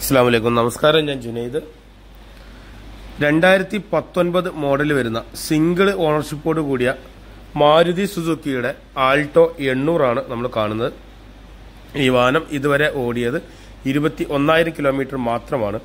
അസ്സാം വലൈക്കും നമസ്കാരം ഞാൻ ജുനൈദ് രണ്ടായിരത്തി പത്തൊൻപത് മോഡൽ വരുന്ന സിംഗിൾ ഓണർഷിപ്പോട് കൂടിയ മാരുതി സുസുക്കിയുടെ ആൾട്ടോ എണ്ണൂറാണ് നമ്മൾ കാണുന്നത് ഈ വാഹനം ഇതുവരെ ഓടിയത് ഇരുപത്തി ഒന്നായിരം കിലോമീറ്റർ മാത്രമാണ്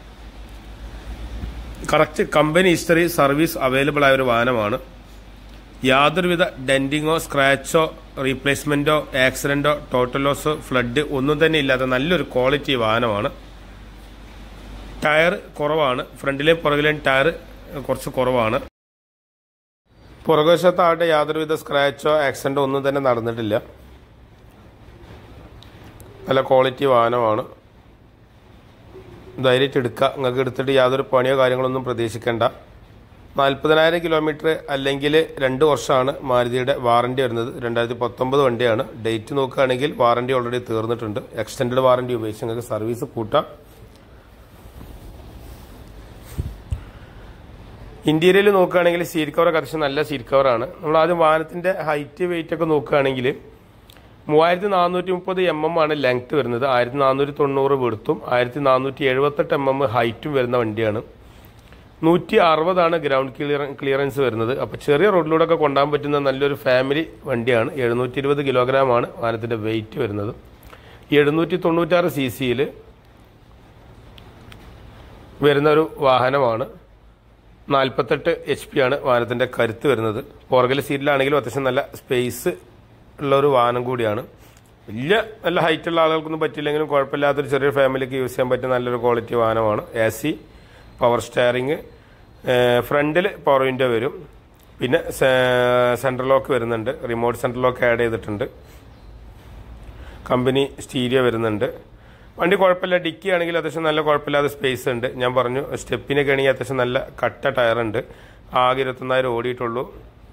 correct company history service available ആയ ഒരു വാഹനമാണ് യാതൊരുവിധ ഡെന്റിങ്ങോ സ്ക്രാച്ചോ റീപ്ലേസ്മെന്റോ ആക്സിഡന്റോ ടോട്ടൽ ലോസോ ഫ്ലഡ് ഒന്നും തന്നെ ഇല്ലാത്ത നല്ലൊരു ക്വാളിറ്റി വാഹനമാണ് ടയർ കുറവാണ് ഫ്രണ്ടിലെയും പുറകിലെയും ടയർ കുറച്ച് കുറവാണ് പുറകുവശത്താകട്ടെ യാതൊരുവിധ സ്ക്രാച്ചോ ആക്സിഡന്റോ ഒന്നും തന്നെ നടന്നിട്ടില്ല നല്ല ക്വാളിറ്റി വാഹനമാണ് ധൈര്യമായിട്ട് എടുക്കുക നിങ്ങൾക്ക് എടുത്തിട്ട് യാതൊരു പണിയോ കാര്യങ്ങളൊന്നും പ്രതീക്ഷിക്കേണ്ട നാൽപ്പതിനായിരം കിലോമീറ്റർ അല്ലെങ്കിൽ രണ്ട് വർഷമാണ് മാരുതിയുടെ വാറണ്ടി വരുന്നത് രണ്ടായിരത്തി പത്തൊമ്പത് വണ്ടിയാണ് ഡേറ്റ് നോക്കുകയാണെങ്കിൽ വാറണ്ടി ഓൾറെഡി തീർന്നിട്ടുണ്ട് എക്സ്റ്റൻഡ് വാറണ്ടി ഉപയോഗിച്ച് നിങ്ങൾക്ക് സർവീസ് കൂട്ടാം ഇന്റീരിയൽ നോക്കുകയാണെങ്കിൽ സീറ്റ് കവർ അത്യാവശ്യം നല്ല സീറ്റ് കവറാണ് നമ്മൾ ആദ്യം വാഹനത്തിന്റെ ഹൈറ്റ് വെയിറ്റ് ഒക്കെ നോക്കുകയാണെങ്കിൽ മൂവായിരത്തി നാനൂറ്റി മുപ്പത് എം എം ആണ് ലെങ്ത് വരുന്നത് ആയിരത്തി നാനൂറ്റി തൊണ്ണൂറ് വെടുത്തും ആയിരത്തി നാനൂറ്റി എഴുപത്തെട്ട് എം എം ഹൈറ്റും വരുന്ന വണ്ടിയാണ് നൂറ്റി അറുപതാണ് ഗ്രൗണ്ട് ക്ലിയർ ക്ലിയറൻസ് വരുന്നത് അപ്പോൾ ചെറിയ റോഡിലൂടെ ഒക്കെ കൊണ്ടുപോകാൻ പറ്റുന്ന നല്ലൊരു ഫാമിലി വണ്ടിയാണ് എഴുന്നൂറ്റി ഇരുപത് കിലോഗ്രാമാണ് വാഹനത്തിന്റെ വെയിറ്റ് വരുന്നത് എഴുന്നൂറ്റി തൊണ്ണൂറ്റാറ് സി സിയിൽ വരുന്ന ഒരു വാഹനമാണ് നാൽപ്പത്തെട്ട് എച്ച് പി ആണ് വാഹനത്തിന്റെ കരുത്ത് വരുന്നത് പുറകിലെ സീറ്റിലാണെങ്കിലും അത്യാവശ്യം നല്ല സ്പേസ് ഉള്ള ഒരു വാഹനം കൂടിയാണ് വലിയ നല്ല ഹൈറ്റ് ഉള്ള ആളുകൾക്കൊന്നും പറ്റില്ലെങ്കിലും കുഴപ്പമില്ലാത്തൊരു ചെറിയ ഫാമിലിക്ക് യൂസ് ചെയ്യാൻ പറ്റിയ നല്ലൊരു ക്വാളിറ്റി വാഹനമാണ് എ സി പവർ സ്റ്റാറിങ് ഫ്രണ്ടിൽ പവർ വിൻഡോ വരും പിന്നെ സെൻട്രൽ ലോക്ക് വരുന്നുണ്ട് റിമോട്ട് സെൻട്രൽ ലോക്ക് ആഡ് ചെയ്തിട്ടുണ്ട് കമ്പനി സ്റ്റീരിയോ വരുന്നുണ്ട് വണ്ടി കുഴപ്പമില്ല ഡിക്കി ആണെങ്കിൽ അത്യാവശ്യം നല്ല കുഴപ്പമില്ലാതെ സ്പേസ് ഉണ്ട് ഞാൻ പറഞ്ഞു സ്റ്റെപ്പിനൊക്കെ ആണെങ്കിൽ അത്യാവശ്യം നല്ല കട്ട ടയറുണ്ട് ആകെ ഇരുപത്തൊന്നായിരം ഓടിയിട്ടുള്ളൂ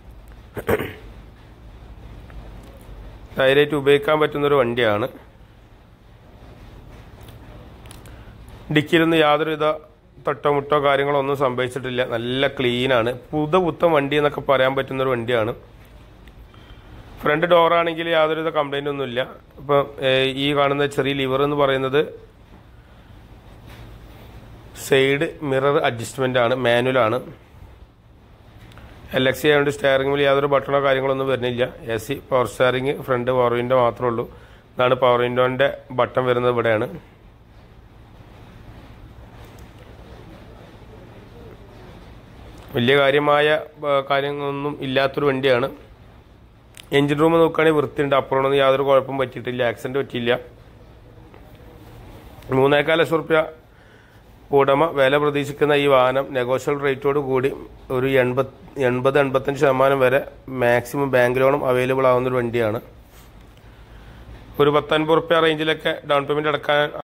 ധൈര്യമായിട്ട് ഉപയോഗിക്കാൻ പറ്റുന്ന ഒരു വണ്ടിയാണ് ഡിക്കിയിലൊന്നും യാതൊരുവിധ തൊട്ടോ മുട്ടോ കാര്യങ്ങളോ ഒന്നും സംഭവിച്ചിട്ടില്ല നല്ല ക്ലീനാണ് പുത പുത്തൻ വണ്ടി എന്നൊക്കെ പറയാൻ പറ്റുന്ന ഒരു വണ്ടിയാണ് ഫ്രണ്ട് ഡോർ ആണെങ്കിൽ യാതൊരുവിധ കംപ്ലൈന്റ് ഒന്നുമില്ല ഇപ്പം ഈ കാണുന്ന ചെറിയ ലിവർ എന്ന് പറയുന്നത് സൈഡ് മിറർ അഡ്ജസ്റ്റ്മെന്റ് ആണ് മാനുവൽ ആണ് എൽ എക്സ് ആയതുകൊണ്ട് സ്റ്റിയറിംഗ് വീൽ യാതൊരു ബട്ടണോ കാര്യങ്ങളൊന്നും വരുന്നില്ല A C power steering front power window മാത്രമേ ഉള്ളൂ ഇതാണ് പവർ വിൻഡോന്റെ ബട്ടൺ വരുന്നത് ഇവിടെയാണ് വലിയ കാര്യമായ കാര്യങ്ങളൊന്നും ഇല്ലാത്തൊരു വണ്ടിയാണ് എഞ്ചിൻ റൂം നോക്കുകയാണെങ്കിൽ വൃത്തിയുണ്ട് അപ്പുറമൊന്നും യാതൊരു കുഴപ്പം പറ്റിയിട്ടില്ല ആക്സിഡന്റ് പറ്റിയില്ല മൂന്നേക്കാൽ ലക്ഷം റുപ്യ ഉടമ വില പ്രതീക്ഷിക്കുന്ന ഈ വാഹനം നെഗോഷ്യൽ റേറ്റോട് കൂടി ഒരു എൺപത് എൺപത് എൺപത്തഞ്ച് ശതമാനം വരെ മാക്സിമം ബാങ്ക് ലോണും അവൈലബിൾ ആവുന്ന ഒരു വണ്ടിയാണ് ഒരു പത്തൊൻപത് റുപ്യ റേഞ്ചിലൊക്കെ ഡൗൺ പേയ്മെന്റ് അടക്കാൻ